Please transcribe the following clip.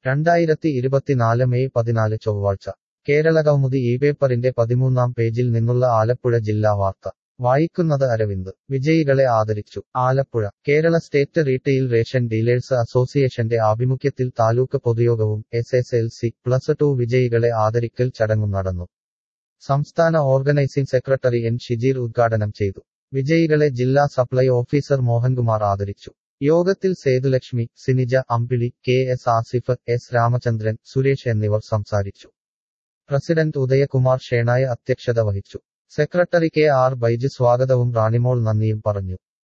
രണ്ടായിരത്തി ഇരുപത്തിനാല് മെയ് പതിനാല് ചൊവ്വാഴ്ച കേരളകൗമുദി ഈ പേപ്പറിന്റെ പതിമൂന്നാം പേജിൽ നിന്നുള്ള ആലപ്പുഴ ജില്ലാ വാർത്ത വായിക്കുന്നത് അരവിന്ദ് വിജയികളെ ആദരിച്ചു Alappuzha Kerala state retail ration dealers അസോസിയേഷന്റെ ആഭിമുഖ്യത്തിൽ താലൂക്ക് പൊതുയോഗവും S S L C plus two വിജയികളെ ആദരിക്കൽ ചടങ്ങും നടന്നു സംസ്ഥാന ഓർഗനൈസിംഗ് സെക്രട്ടറി എൻ ഷിജീർ ഉദ്ഘാടനം ചെയ്തു വിജയികളെ ജില്ലാ സപ്ലൈ ഓഫീസർ മോഹൻകുമാർ ആദരിച്ചു യോഗത്തിൽ Sethulakshmi Sinija Ambili K S Asif S Ramachandran Suresh എന്നിവർ സംസാരിച്ചു പ്രസിഡന്റ് ഉദയകുമാർ ഷേണായ അധ്യക്ഷത വഹിച്ചു സെക്രട്ടറി കെ ആർ ബൈജ് സ്വാഗതവും റാണിമോൾ നന്ദിയും പറഞ്ഞു